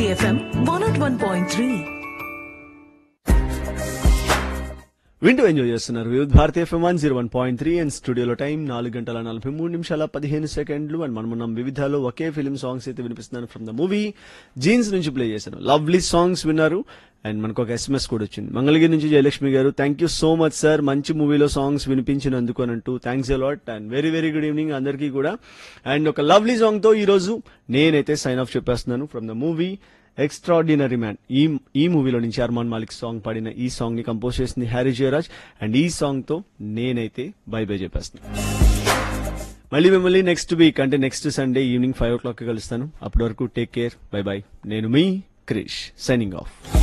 Bharati FM one naught one point three వింటూ enjoy చేస్తున్నారు Vividh Bharati FM one zero one point three and స్టూడియోలో time నాలుగు గంటల నలభై మూడు నిమిషాల పదిహేను సెకండ్లు అండ్ మనం మనం వివిధాలో ఒకే ఫిలిం సాంగ్స్ అయితే వినిపిస్తున్నాను ఫ్రమ్ ద మూవీ జీన్స్ నుంచి ప్లే చేశాను లవ్లీ సాంగ్స్ విన్నారు అండ్ మనకు ఒక ఎస్ఎంఎస్ కూడా వచ్చింది మంగళగిరి నుంచి Jayalakshmi garu thank you so much sir మంచి మూవీలో సాంగ్స్ వినిపించినందుకు అని అంటూ thanks a lot and very very good evening అందరికీ కూడా అండ్ ఒక లవ్లీ సాంగ్ తో ఈ రోజు నేనైతే సైన్ ఆఫ్ చెప్పేస్తున్నాను from the movie extraordinary man ఈ ఈ మూవీలో నుంచి అర్మాన్ మాలిక్ సాంగ్ పాడిన ఈ సాంగ్ ని కంపోజ్ చేసింది హ్యారీ జయరాజ్ అండ్ ఈ సాంగ్ తో నేనైతే బై బై చెప్పేస్తున్నాను మళ్ళీ మిమ్మల్ని నెక్స్ట్ వీక్ అంటే next Sunday evening five o'clock కలుస్తాను అప్పటి వరకు టేక్ కేర్ బై బై నేను మీ క్రిష్ సైనింగ్ ఆఫ్